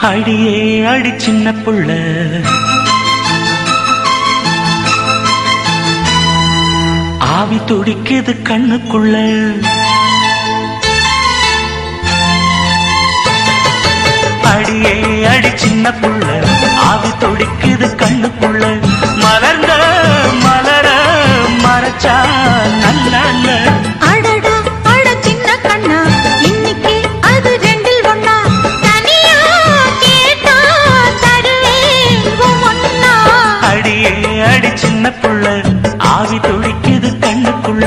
அடியே அடி சின்ன புள்ள ஆவி துடிக்குது கண்ணுக்குள்ள அடியே அடி சின்ன புள்ள ஆவி துடிக்குது கண்ணுக்குள்ள மலர்ந்த மலர மறைச்சா நல்ல அடடா அட சின்ன கண்ணா இன்னைக்கு அது ரெண்டில் ஒண்ணா தனியா கேட்டா தருவேன் ஒன்னா அடியே அடி சின்ன புள்ள ஆவி துடிக்குது கண்ணுக்குள்ள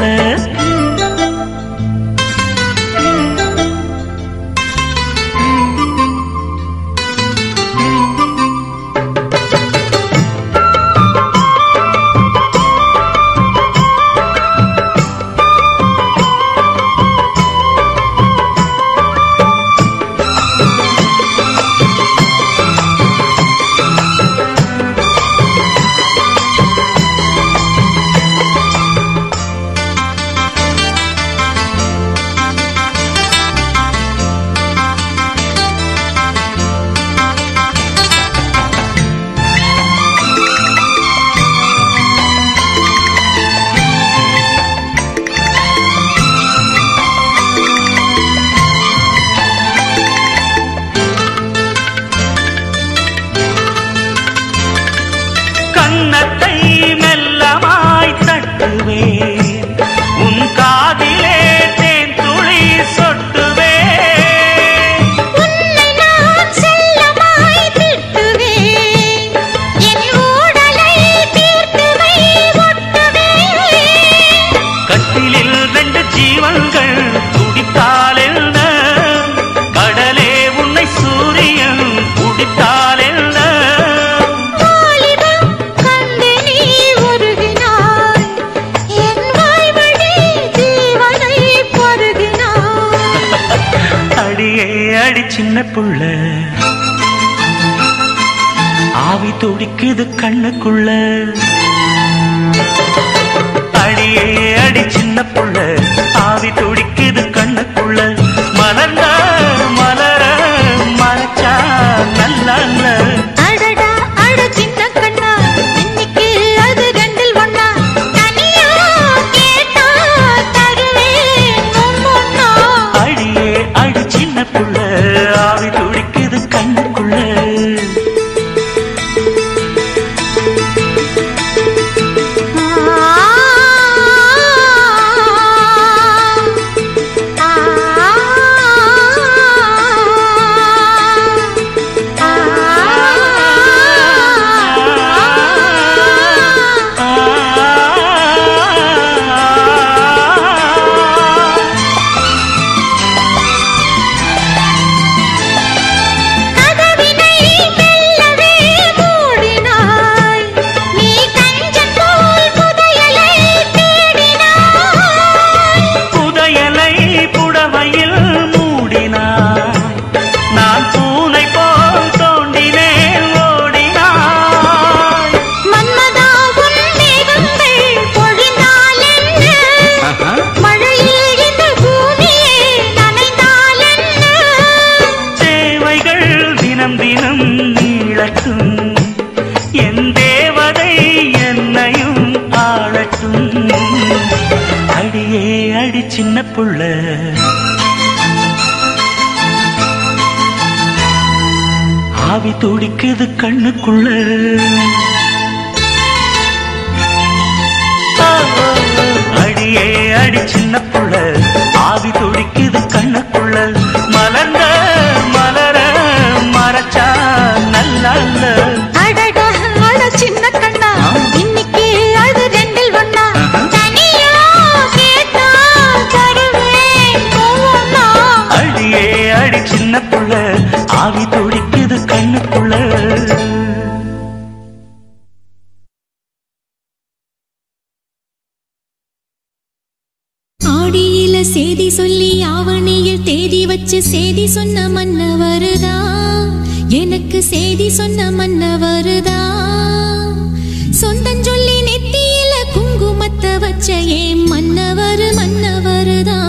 கன்னத்தை மெல்லமாய் தட்டுவேன் உன் காதிலே தேன் துளி சொட்டுவேன் உன்னை நான் செல்லமாய் திட்டுவேன் என் ஊடலை தீர்த்துவை ஒட்டுவேன் கட்டிலில் ரெண்டு ஜீவன்கள் துடித்தால் என்ன கடலே உன்னை சூரியன் குடித்தால் என்ன வாலிபம் கண்டு நீ உருகினாய் என் வாய்வழி ஜீவனை பருகினாய் அடியே அடி சின்ன புள்ள ஆவி துடிக்குது கண்ணுக்குள்ள அடியே அடி சின்ன புள்ள ஆவி துடிக்குது கண்ணுக்குள்ள மலர்ந்த மலர மறைச்சா நல்ல அடடா அட சின்ன கண்ணா இன்னைக்கு அது ரெண்டில் ஒண்ணா தனியா கேட்டா தருவேன் ஒவ்வொன்னா அடியே அடி சின்ன புள்ள ஆவி துடிக்குது கண்ணுக்குள்ள கதவினை மெல்லவே மூடினாய் நீ கஞ்சன் போல் புதையலை தேடினாய் புதையலை புடவையில் மூடினார் நான் பூனை போல் தோண்டினேன் ஓடினாய் மன்மதா உன் மேகங்கள் பொழிந்தால் என்ன மழையில் இந்த பூமியே நனைந்தால் என்ன சேவைகள் தினம் தினம் நீளட்டும் என் தேவதை என்னையும் ஆளட்டும் அடியே அடி சின்ன புள்ள ஆவி துடிக்குது கண்ணுக்குள்ள அடியே அடி சின்ன புள்ள ஆவி துடிக்குது கண்ணுக்குள்ள மலர்ந்த மலர மறைச்சா நல்ல அடடா அட சின்ன கண்ணா இன்னைக்கு அது ரெண்டில் ஒண்ணா தனியா கேட்டா தருவேன் ஒவ்வொன்னா அடியே அடி சின்ன புள்ள ஆவி துடிக்குது கண்ணுக்குள்ள ஆடியில சேதி சொல்லி ஆவணியில் தேதி வச்சு சேதி சொன்ன மன்ன வருதா எனக்கு சேதி சொன்ன மன்ன வருதா சொந்தம் சொல்லி நெத்தியில குங்குமத்தை வச்ச ஏன் மன்னவர் மன்னவருதா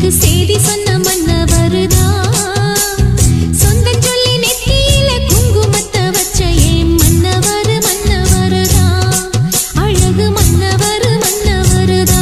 எனக்கு செய்தி சொன்ன மன்ன வருதா சொந்தம் சொல்லி நெத்தியில குங்குமத்தை வச்ச ஏன் மன்னவர் மன்னவருதா அழகு மன்னவர் மன்னவருதா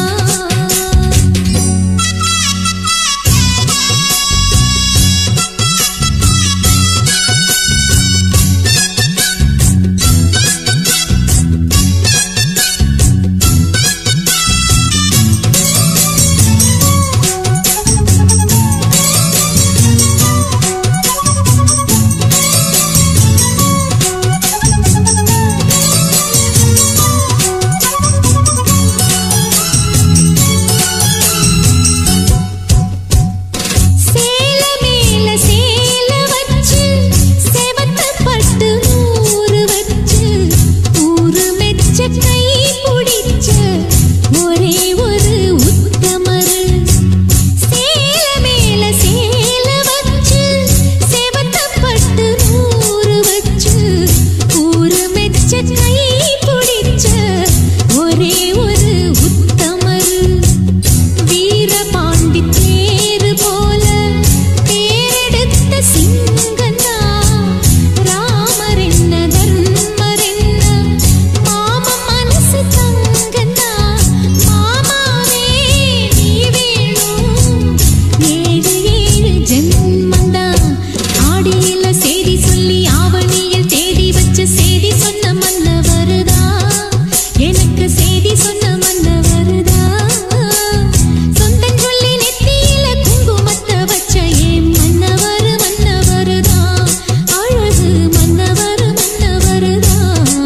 சேல மேல சேல வச்சு செவத்த பட்டு நூறு வச்சு ஊரு மெச்ச கை பிடிச்ச ஒரே ஒரு உத்தமரு சேல மேல சேல வச்சு செவத்த பட்டு நூறு வச்சு ஊரு மெச்ச கை பிடிச்ச ஒரே ஒரு உத்தமரு வீரபாண்டி தேரு போல தேரெடுத்த சிங்கந்தா ராமர் என்ன தர்மர் என்ன மாம மனசு தங்கந்தா மாமாவே நீ வேணும் ஏழு ஏழு ஜென்மந்தா ஆடியில செய்தி சொல்லி ஆவணியில் தேடி வச்ச செய்தி சொன்ன மன்ன வருதா எனக்கு செய்தி சொன்ன மன்ன வருதா சொந்தம் சொல்லி நெத்தியில குங்குமத்தை வச்ச ஏன் மன்னவர் மன்னவருதா அழகு மன்னவர் மன்னவருதா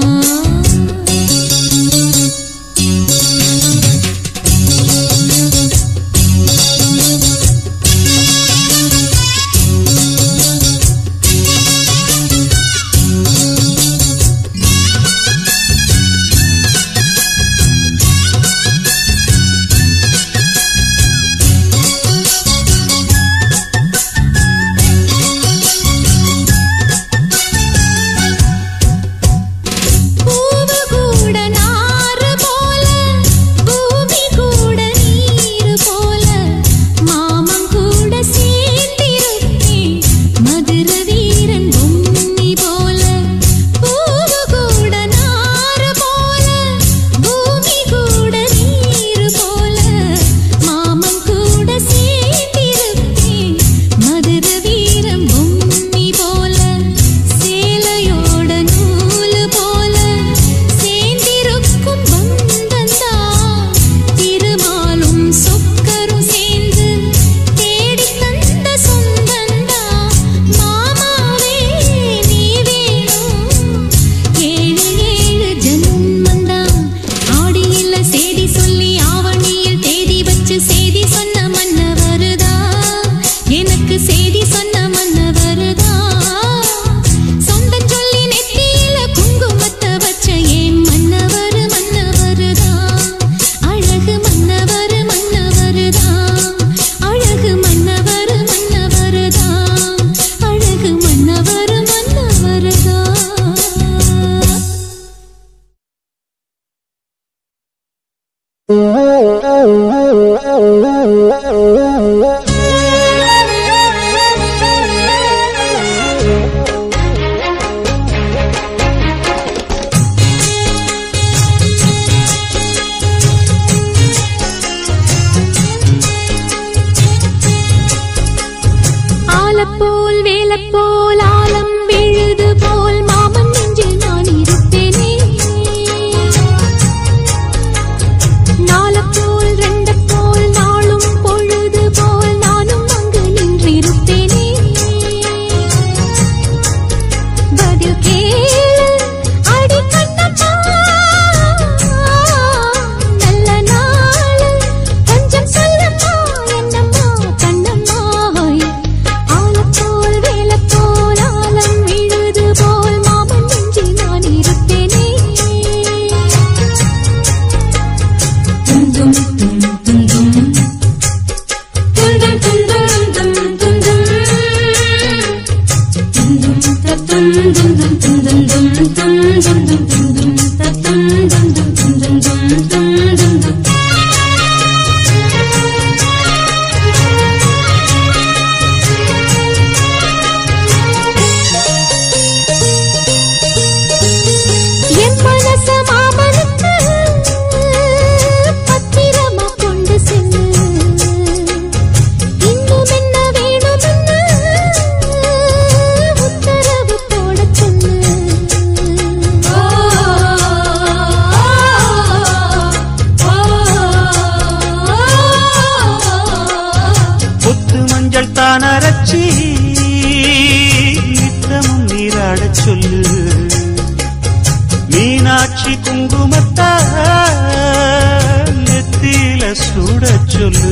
பூவு கூட நாறு போல பூமி கூட நீர் போல மாமன் கூட சேர்ந்திருக்கே மதுர வீரன் பொன்னி போல பூவு கூட நாறு போல பூமி கூட நீர் போல மாமன் கூட சேர்ந்திருக்கே மதுர வீரன் பொன்னி போல சேலையோட நூலு போல சேர்ந்திருக்கும் பந்தந்தா திருமாலும் சொக்கரும் சேர்ந்து தேடி தந்த சொந்தந்தா மாமாவே நீ வேணும் ஏழு ஏழு ஜன்மந்தா ஆடியில சேதி சொல்லி ஆவணியில் தேதி வச்சு சேதி சொன்ன மன்ன வருதா எனக்கு சேதி சொன்ன மன்ன வருதா சொந்தம் சொல்லி நெத்தியில குங்குமத்தை வச்ச ஏன் மன்னவர் மன்னவருதா அழகு மன்னவர் மன்னவருதா அழகு மன்னவர் மன்னவருதா அழகு மன்னவர் மன்னவருதா ஆலப்போல் வேலப்போல் ஆலம் விழுது போல் மாமன் நெஞ்சில் நான் இருப்பேனே நாலப்போல் ரெண்டப்போல் நாளும் பொழுது போல் நானும் அங்கு நின்றிருப்பேனே பதில் கேளு அடி கண்ணம்மா நல்ல நாளு கொஞ்சம் சொல்லம்மா என்னம்மா கண்ணம்மா ஆலப்போல் வேலப்போல் ஆலம் விழுது போல் மாமன் நெஞ்சில் நான் இருப்பேனே துந்தும் தும் துந்தும் துந்தும் துந்தும் தும் துந்தும் துந்தும் தத்தும் துந்தும் துந்தும் தும் தும் துந்தும் துந்தும் தத்தும் துந்தும் துந்தும் தும் தும் துந்தும் மஞ்சள் தான் அரைச்சி நித்தமும் நீராடச் சொல்லு மீனாட்சி குங்குமத்தா நெத்தியில சூடச் சொல்லு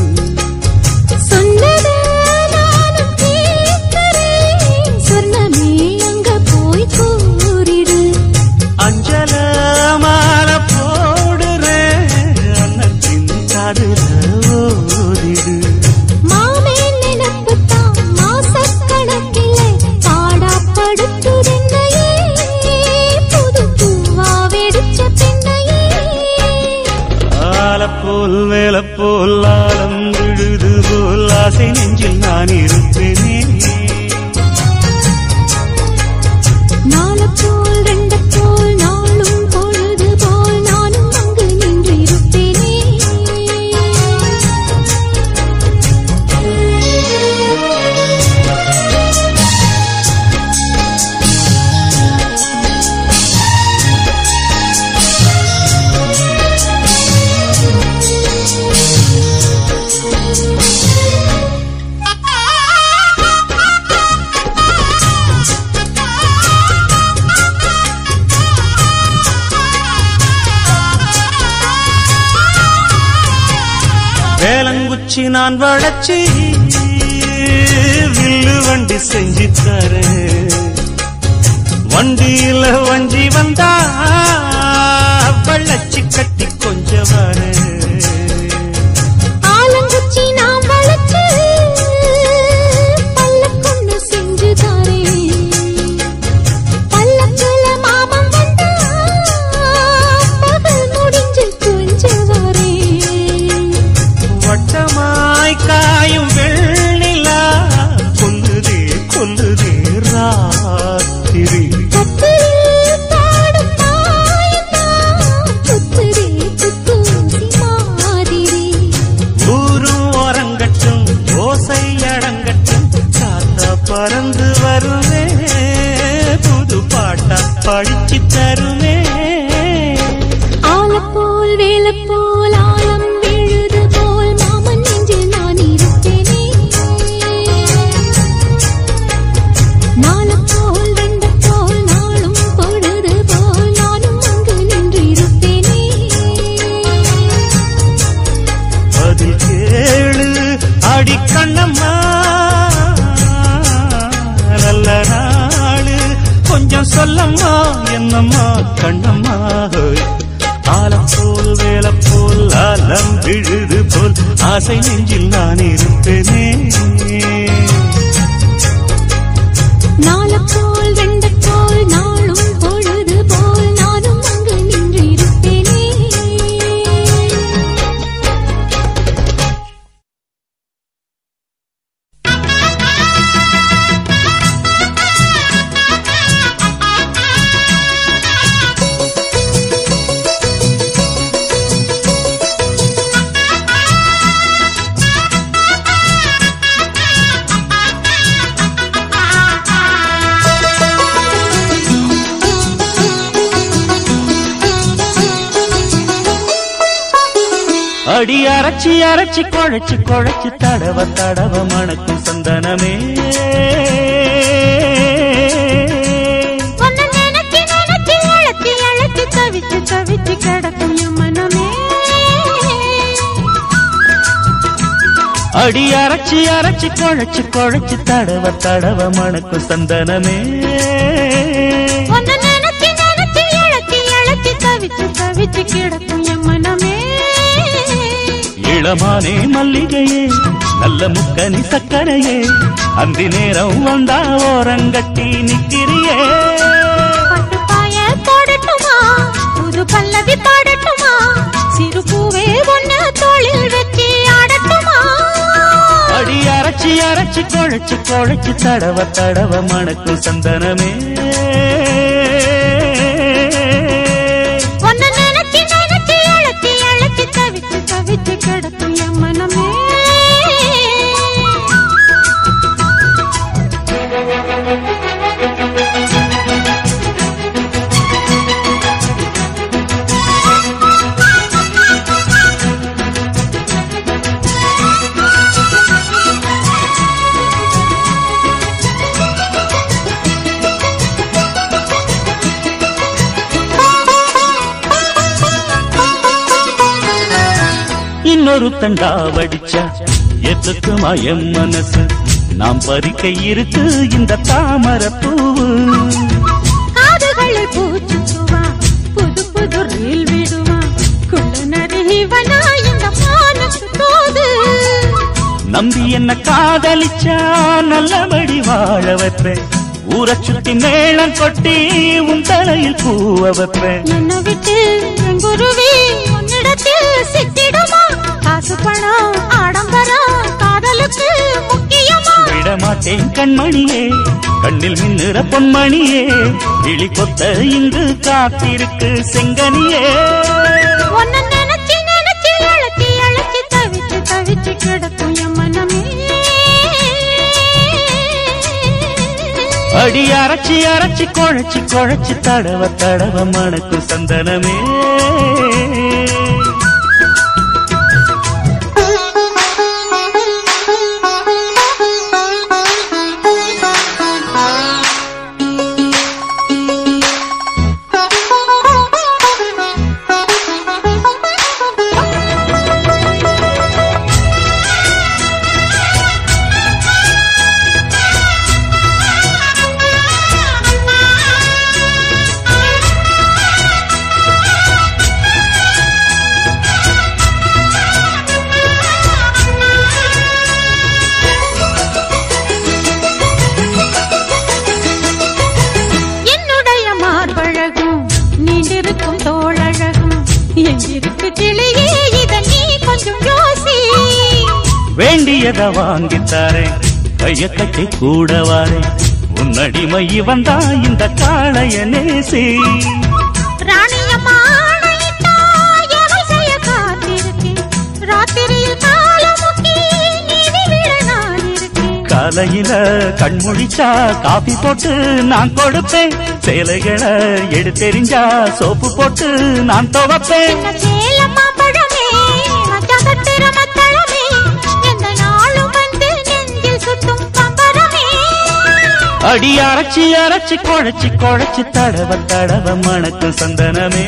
சொன்னத நானும் கேட்கிறேன் சொர்ணமே அங்க போய் கூறிடு அஞ்சல மாலை போடுறேன் அன்னத்தின் காதுல ஓதிடு மாமே நினப்புத்தான் மாசக்கணக்கிலே பாடாப்படுத்துதென்னையே புது பூவா வெடிச்ச பெண்ணையே ஆலப்போல் மேலப்போல் ஆலம் விழுது போல் ஆசை நெஞ்சில் நான் இருப்பேனே நாலு போல் ரெண்டு போல் நாளும் பொழுது போல் நானும் அங்கு நின்றிருப்பேனே வேலங்குச்சி நான் வளச்சி வில்லு வண்டி செஞ்சு தரேன் வண்டியில வஞ்சி வந்தா வள்ளச்சி கட்டி கொஞ்சம் வரேன் ஆலங்குச்சி நாம் வளர்த்து பல்லக்கொன்னு செஞ்சு தாரேன் பல்லக்குல மாமன் வந்தா பகல் முடிஞ்சு கொஞ்சம் வரேன் வட்டமாய் காயும் வெள்ளிலா கொல்லுதே கொல்லுதே ராத்திரி கத்திரில் பாடும் தாயத்தான் குத்துதே குத்தூசி மாதிரி ஊரும் ஓரங்கட்டும் ஓசை அடங்கட்டும் காத்தா பறந்து வருவே புது பாட்டா படிச்சு தருவே ஆலப்போல் வேலப்போல் ஆலம் விழுது போல் மாமன் நெஞ்சில் நான் இருப்பேனே நாலப்போல் ரெண்டு போல் நாளும் பொழுது போல் நானும் அங்கு நின்றிருப்பேனே அதில் கேளு அடி கண்ணம்மா நல்ல நாளு கொஞ்சம் சொல்லம்மா என்னம்மா கண்ணம்மா ஆலம் போல் வேலை போல் ஆலம் விழுது போல் ஆசை நெஞ்சில் நான் இருப்பேனே நாலப்போல் ரெண்டு போல் நாளும் பொழுது போல் நானும் அங்கு நின்றிருப்பேனே அடி அரைச்சி அரைச்சி குழைச்சு குழைச்சு தடவ தடவ மணக்கும் சந்தனமே உன்னை நினைச்சு நினைச்சு அழைச்சு அழைச்சு தவிச்சு தவிச்சு கிடக்கும் என் மனமே அடி அரைச்சி அரைச்சி குழைச்சு குழைச்சு தடவ தடவ மணக்கும் சந்தனமே உன்னை நினைச்சு நினைச்சு அழைச்சு அழைச்சு தவிச்சு தவிச்சு கிடக்கும் என் மனமே இளமானே மல்லிகையே நல்ல முக்கனி சக்கரையே அந்தி நேரம் வந்தா ஓரங்கட்டி நிக்கிறியே பட்டு பாய போடட்டுமா புது பல்லவி பாடட்டுமா சிறு பூவே ஒன்னு தோளில் வச்சு ஆடட்டுமா அடி அரைச்சி அரைச்சி குழைச்சு குழைச்சு தடவ தடவ மணக்கும் சந்தனமே உன்னை நினைச்சு நினைச்சு அழைச்சு அழைச்சு தவிச்சு தவிச்சு கிடக்கும் என் மனமே ஒரு தண்டா வடிச்சா எத்துக்குமா எம் மனசு நாம் பறிக்க இருக்கு இந்த தாமரை பூவு காதுகளில் பூச்சுக்குவா புது புது ரீல் விடுவா குள்ள நரிவனா இந்த மானுக்கு தோது நம்பி என்ன காதலிச்சா நல்லபடி வாழ வைப்பேன் ஊரை சுத்தி மேளம் கொட்டி உன் தலையில் பூவ வைப்பேன் என்னை விட்டு என் குருவி உன்னிடத்தில் சிக்கிடுமா காசு பணம் ஆடம்பரம் காதலுக்கு முக்கியமா விட மாட்டேன் கண்மணியே கண்ணில் மின்னுற பொன்மணியே கிளி கொத்த இங்கு காத்திருக்கு செங்கனியே உன்னை நினைச்சு நினைச்சு அழைச்சி அழைச்சி தவிச்சு தவிச்சு கிடக்கும் என் மனமே அடி அரைச்சி அரைச்சி குழைச்சி குழைச்சி தடவ தடவ மணக்கு சந்தனமே என்னுடைய மார்பழகும் நீண்டிருக்கும் தோழழகும் எங்கிருக்கு கிளியே இத நீ கொஞ்சம் யோசி வேண்டியத வாங்கித்தாரேன் கைய கட்டி கூட வாரேன் உன்னடிமை வந்தா இந்த காளைய நேசி ராணியம்மா ஆணையிட்டா எவள் செய்ய காத்திருக்கேன் ராத்திரியில் காலமுக்கி நீதி விட நான் இருக்கேன் காலையில கண்முழிச்சா காபி போட்டு நான் கொடுப்பேன் சேலைகளை எடுத்தெறிஞ்சா சோப்பு போட்டு நான் துவப்பேன் என்ன சேலம்மா பழமே மச்சகத்திர மத்தளமே எந்த நாளும் வந்து நெஞ்சில் சுத்தும் பம்பரமே அடி அரைச்சி அரைச்சி குழைச்சி குழைச்சி தடவ தடவ மணக்கு சந்தனமே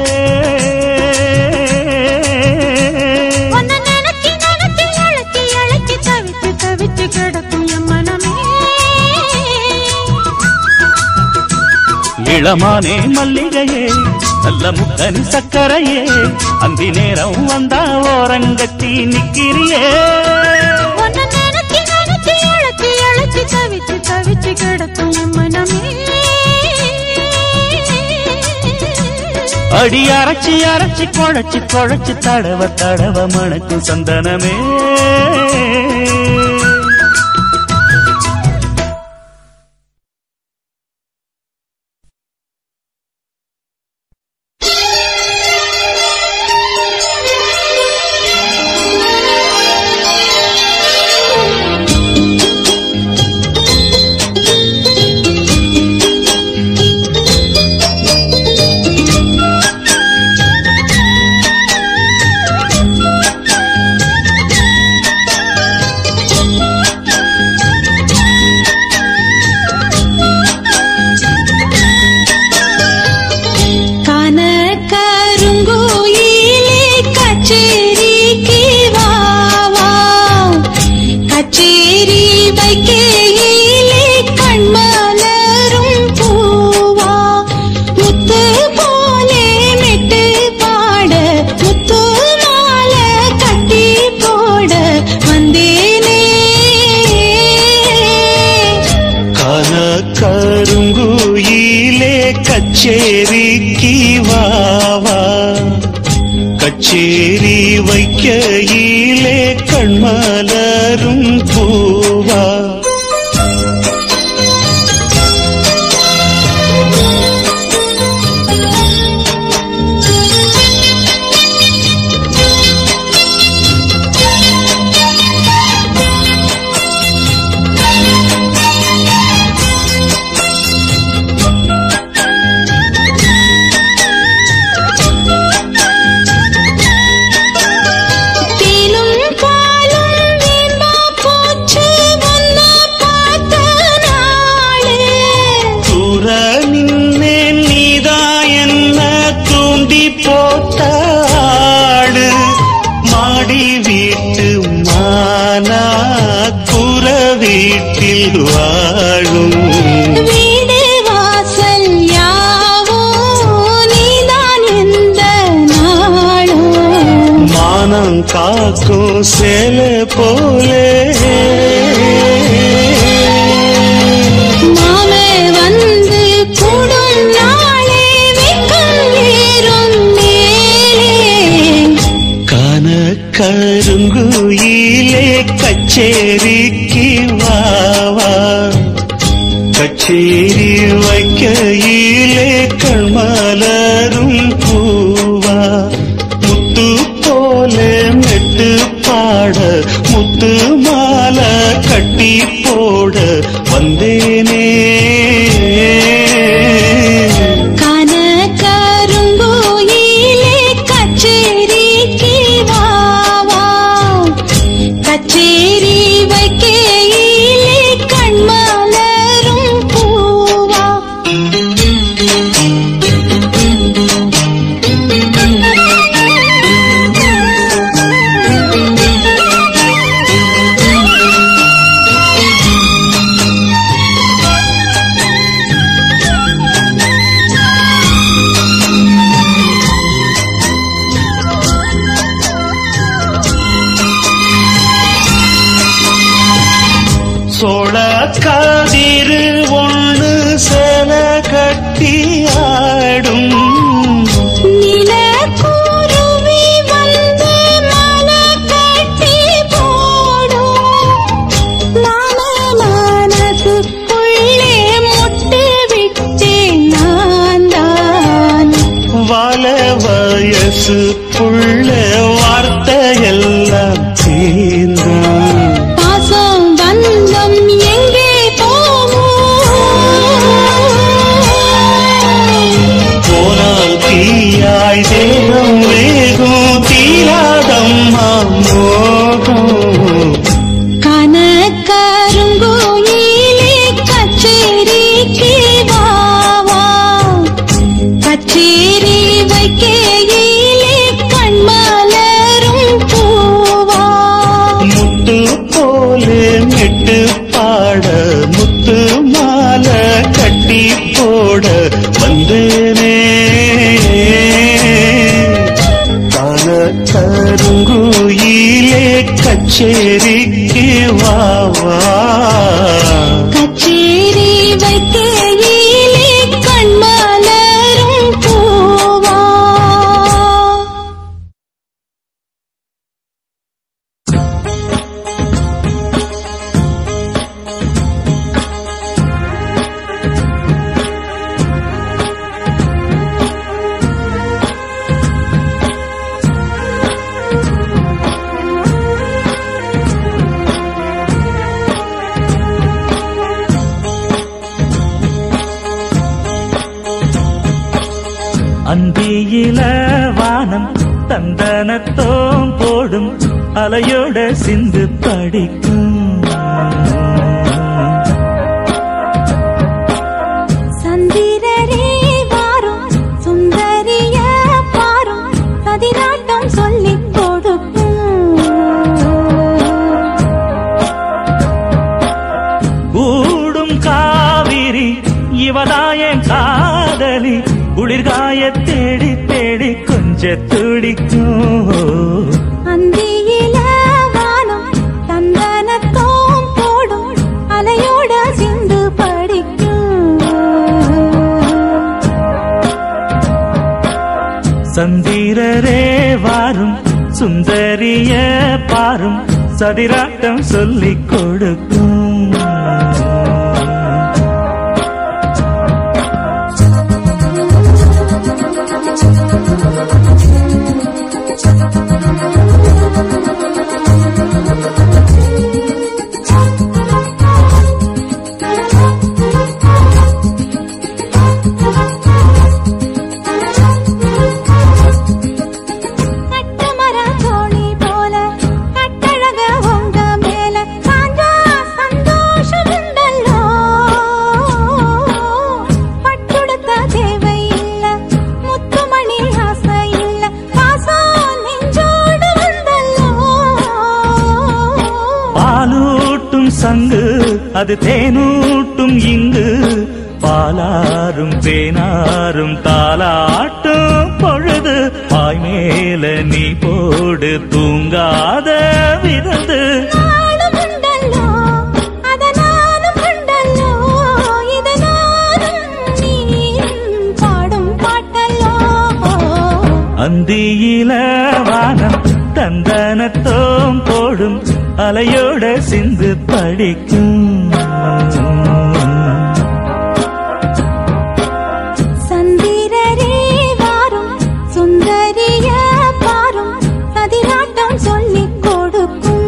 உன்னை நினைச்சு நினைச்சு அழைச்சி அழைச்சி தவிச்சு தவிச்சு கிடக்கும் என் மனமே இளமானே மல்லிகையே நல்ல முக்கனி சக்கரையே அந்தி நேரம் வந்தா ஓரங்கத்தி நிக்கிறியே உன்னை நினைச்சு நினைச்சு அழைச்சி அழைச்சி தவிச்சு தவிச்சு கிடக்கும் என் மனமே அடி அரைச்சி அரைச்சி குழைச்சி குழைச்சி தடவ தடவ மணக்கு சந்தனமே கான கருங்கோயிலே கச்சேரிக்கு வா வா கச்சேரி வைக்கையிலே கண்மலரும் பூவா முத்து போலே மெட்டு பாட முத்து மாலை கட்டி போட வந்தேனே கான கருங்குயிலே கச்சேரிக்கு வாவா கச்சேரி வைக்கையிலே கண்மலரும் பூவா தேனும் பாலும் வேம்பா போச்சு ஒன்னா வீட்டில் வாழும் வீடு வாசல் யாவோ நீதான் எந்த நாளும் மானம் காக்கும் சேல போலே மாமே வந்து கூடும் நாளே வெக்கம் ஏறும் மேலே கான கருங்குயிலே கச்சேரிக்கு வாவா கச்சேரி வைக்கையிலே கண்மலரும் பூவா முத்து போல மெட்டு பாட முத்து மாலை கட்டி போட வந்தேனே கன கருங்கோயிலே கச்சேரிக்கு வாவா கச்சேரி வைக்கையிலே கண்மலரும் பூவா சோழ காதிரு ஒண்ணு சேல கட்டி ஆடும் நிலக்குருவி வந்து மலை கட்டி போடும் நாம மனசுக்குள்ளே முட்டு விட்டேன் நான் தான் வாழ வயசு புள்ள வார்த்தையெல்லாம் சேர்ந்தான் பாசம் பந்தம் எங்கே போகும் போனால் தீயாய் தேகம் வேகும் தீராதம்மா மோகம் கனகருங்கோயிலே கச்சேரிக்கு வாவா கச்சேரி வைக்கையிலே கண்மலரும் பூவா முத்து போலே மெட்டு பாட முத்து மாலை கட்டி போட வந்தேனே கால கருங்குயிலே கச்சேரிக்கு வாவா கச்சேரி வைக்கையிலே கண்மலரும் பூவா அந்தியில வானம் தந்தனத்தோம் போடும் அலையோட சிந்து படிக்கும் சந்திரரே வாரும் சுந்தரிய பாரும் பதினாட்டம் சொல்லிக் கொடுக்கும் கூடும் காவிரி இவதாயன் காதலி குளிர்காய தேடி தேடி கொஞ்ச துடிக்கும் அந்தியில வானம் தந்தனத்தோம் போடும் அலையோட சிந்து படிக்கும் சந்திரரே வாரும் சுந்தரிய பாரும் சதிராட்டம் சொல்லிக் கொடுக்கும் கட்டுமர தோணி போல கட்டழக உங்க மேல சாஞ்சா அது தேனூட்டும் இங்கு பாலாரும் தேனாரும் தாலாட்டும் பொழுது பாய் மேல நீ போடு தூங்காத விருந்து நானும் உண்டல்லோ அத நானும் உண்டல்லோ இது நானும் நீயும் பாடும் பாட்டல்லோ அந்தியில வானம் தந்தனத்தோம் போடும் அலையோட சிந்து படிக்கும் சந்திரரே வாரும் சுந்தரிய பாரும் சதிராட்டம் சொல்லிக் கொடுக்கும்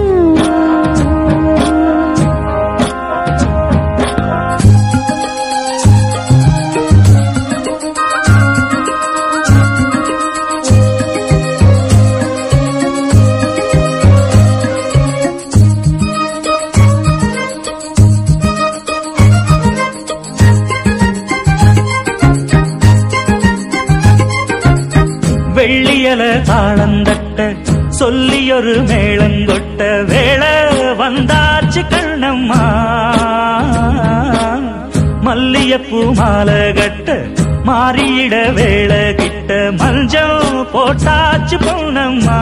வெள்ளியல தாளந்தட்ட சொல்லியொரு மேளங்கொட்ட வேளை வந்தாச்சு கண்ணம்மா மல்லியப்பூ மாலை கட்ட மாறியிட வேளை கிட்ட மஞ்சள் போட்டாச்சு பொண்ணம்மா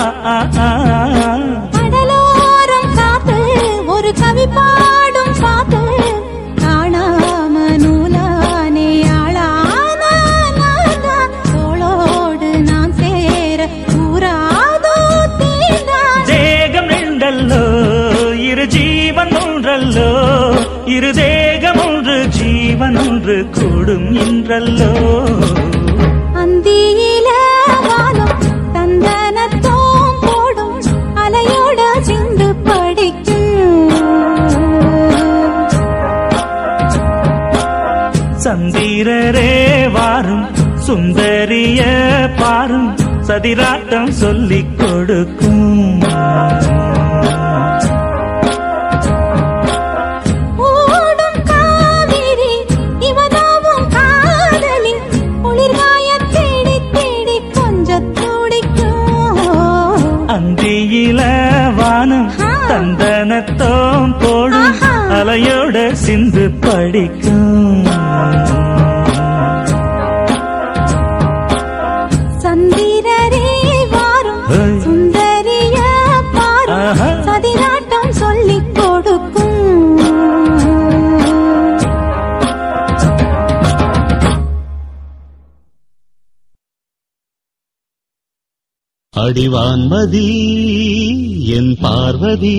கடலோரம் காத்து ஒரு கவி பாடும் பாத்து காணாம நூலானே ஆளான நான்தான். தோளோடு நான் சேர கூறாதோ தீர்ந்தான் தேகம் ரெண்டல்லோ இரு ஜீவன் ஒன்றல்லோ இரு தேகம் ஒன்று ஜீவன் ஒன்று கூடும் என்றல்லோ அந்தியில வானம் தந்தனத்தோம் போடும் அலையோட சிந்து படிக்கும் சந்திரரே வாரும் சுந்தரிய பாரும் சதிராட்டம் சொல்லிக் கொடுக்கும் ஓடும் காவிரி இவதாவும் காதலி குளிர்காய தேடி தேடி கொஞ்சம் துடிக்கும் அந்தியில வானம் ஆ. தந்தனத்தோம் போடும் ஆஹா. அலையோட சிந்து படிக்கும் சந்திரரே வாரும் ஏய். சுந்தரிய பாரும் ஆஹா. சதிராட்டம் சொல்லிக் கொடுக்கும் அடிவான்மதி என் பார்வதி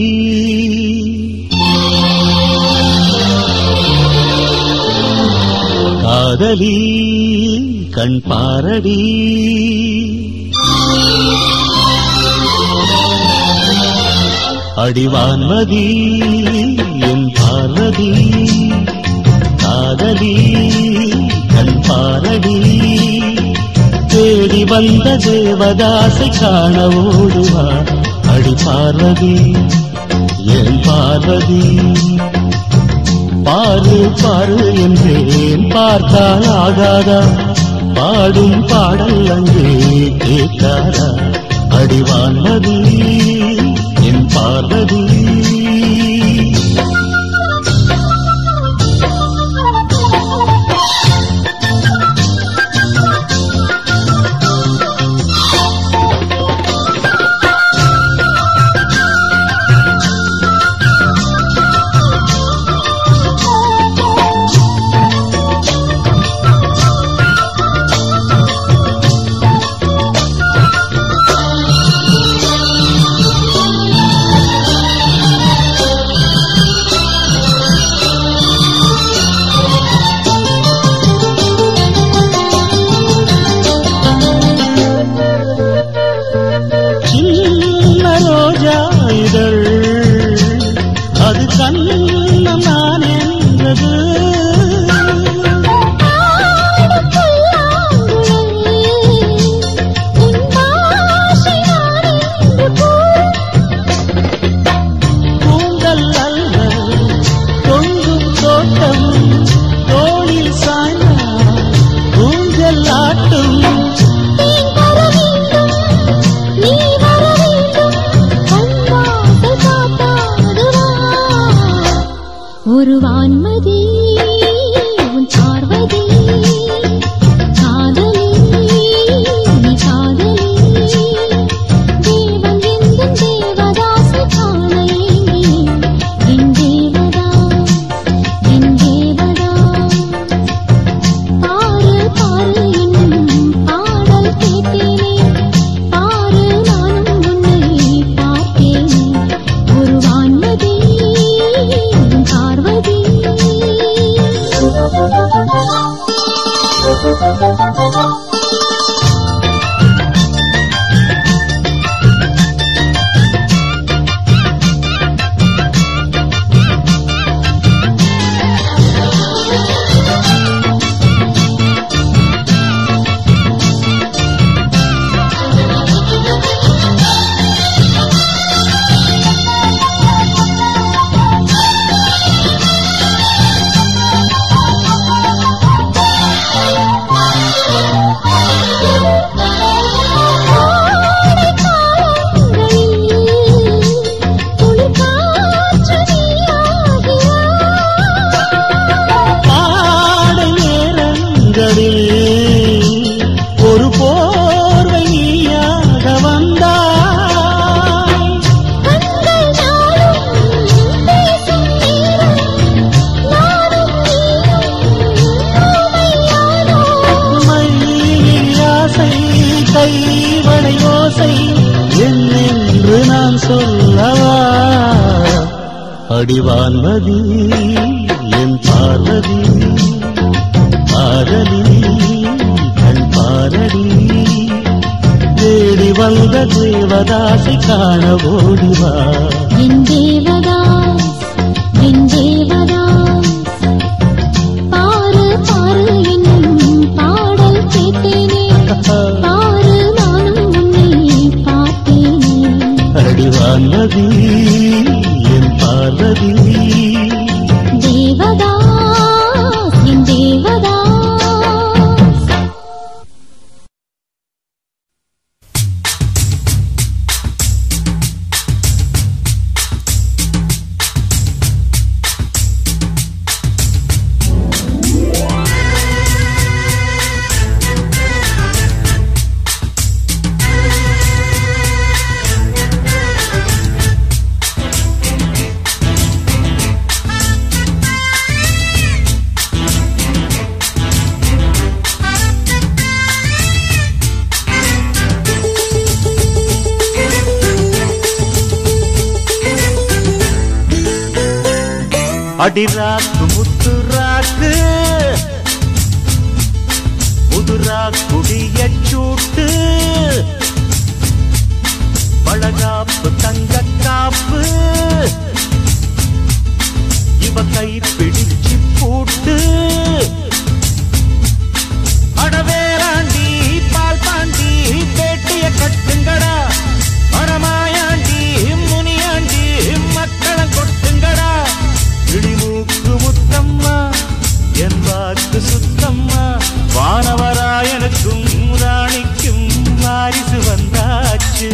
காதலி கண் பாரடி அடிவான்மதி என் பார்வதி காதலி கண் பாரடி தேடி வந்த தேவதாசை காண ஓடுவா அடி பார்வதி என் பார்வதி பாரு பாரு என்றேன் பார்த்தால் ஆகாதா பாடும் பாடல் அங்கே கேட்காதா அடிவான்மதி என் பார்வதி சின்ன ரோஜா இதழ் அது கண்ணம் நான் என்றது கூந்தல் அல்ல தொங்கும் தோட்டம் தோளில் சாய்ந்தால் கூந்தல் ஆட்டும் ஒரு வான்மதி உன் பார்வதி காதலி நீ காதலி தேவன் எந்த தேவதாசை காண ஏங்கி என் தேவதாஸ் என் தேவதாஸ் பாரு பாரு என்னும் பாடல் கேட்டேனே பாரு நானும் உன்னை பார்த்தேனே ஒரு வான்மதி உன் பார்வதி பாடை நேரங்களில் ஒரு போர்வை நீயாக வந்தாய் மையாசை கைவளை ஓசை என்னென்று நான் சொல்லவா அடிவான்மதி என் பார்வதி காதலி கண் பாரடி தேடி வந்த தேவதாசை காண ஓடிவா என் தேவதாஸ் என் தேவதாஸ் பாரு பாரு என்னும் பாடல் கேட்டேனே பாரு நானும் உன்னை பார்த்தேனே அடிவான்மதி என் பார்வதி தேவதாஸ் என் தேவதாஸ் அடிராக்கு முத்துராக்கு புதுரா குடிய சூட்டு பழகாப்பு தங்க காப்பு இவ கை பிடிச்சு பூட்டு அடவேராண்டி பால் பாண்டி பேட்டிய கட்டுங்கடா மரமாயாண்டி முனியாண்டி மக்களம் கொட்டுங்கடா இடிமூக்கு முத்தம்மா என் வாக்கு சுத்தம்மா வானவராயனுக்கும் ராணிக்கும் வாரிசு வந்தாச்சு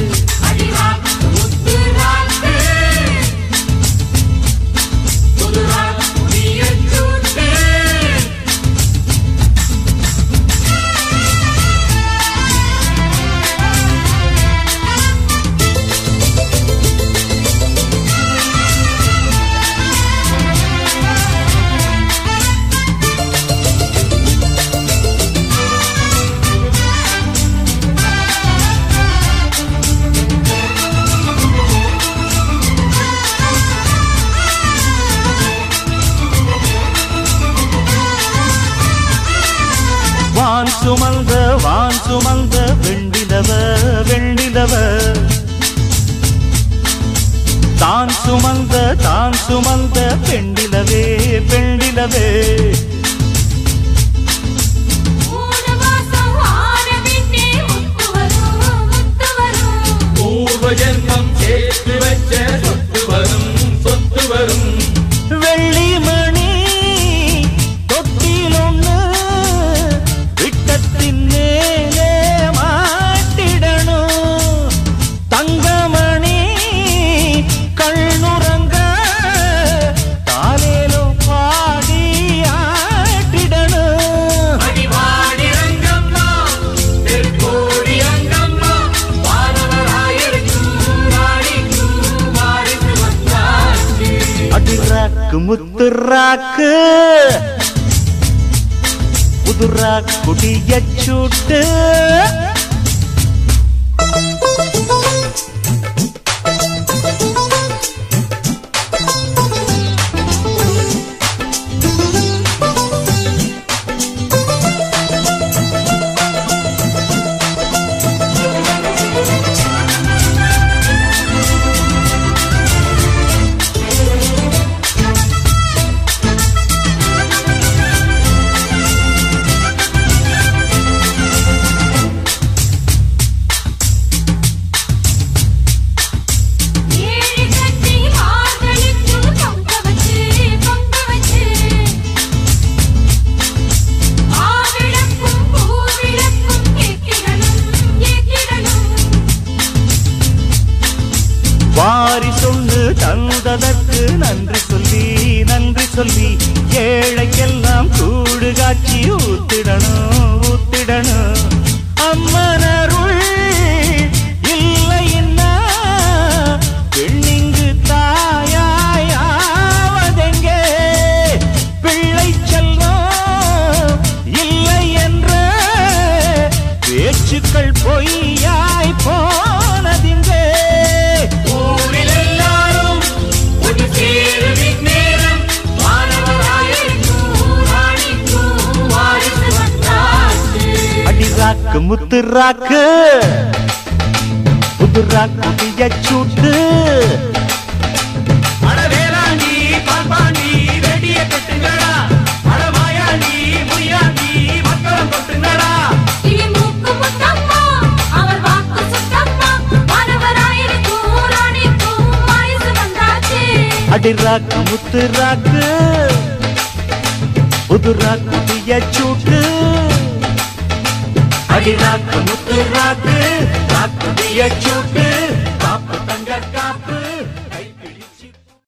வான் சுமந்த வான் சுமந்த வெண்டிலவ வெண்டிலவ தான் சுமந்த தான் சுமந்த பெண்டிலவே பெண்டிலவே மூணு மாசம் ஆன பின்னே முத்து வரும் முத்து வரும் பூர்வ ஜென்மம் சேர்த்து வச்ச சொத்து வரும் சொத்து வரும் வெள்ளி மணி தொட்டில் ஒண்ணு விட்டத்தின் மேலே மாட்டிடணும் தங்கமணி கண்ணுறங்க ராக்கு முத்து ராக்கு புதுரா குடிய சூட்டு ஏழு கட்டி மார்களுக்கு பொங்க வச்சு பொங்க வச்சு ஆவிளக்கும் பூவிளக்கும் ஏக்கிடணும் ஏக்கிடணும் வாரி சொல்லு தந்ததற்கு நன்றி சொல்லி நன்றி சொல்லி ஏழைக்கெல்லாம் கூடு காட்சி ஊத்திடணும் ஊத்திடணும் அம்மனருள் இல்லைன்னா பெண்ணிங்கு தாயாயாவதெங்கே பிள்ளை செல்வம் இல்லை என்ற பேச்சுக்கள் பொய்யாய் போனதிங்கே ஊரில் எல்லாரும் ஒன்று சேரும் இந்நேரம் மாணவராயிருக்கும் ராணிக்கும் வாரிசு வந்தாச்சு அடி ராக்கு முத்து ராக்கு புது ராக்கு சூட்டு அட வேளாண்டி பால்பாண்டி வெடிய கட்டுங்கடா அட மாயாண்டி முய்யாண்டி மக்களம் கொட்டுங்கடா கிளி மூக்கு முத்தம்மா அவர் வாக்கு சுத்தம்மா மாணவராயிருக்கும் ராணிக்கும் வாரிசு வந்தாச்சு அடி ராக்கு முத்து ராக்கு புது ராக்கு சூட்டு அடி ராக்கு முத்து ராக்கு ராக்கு சூட்டு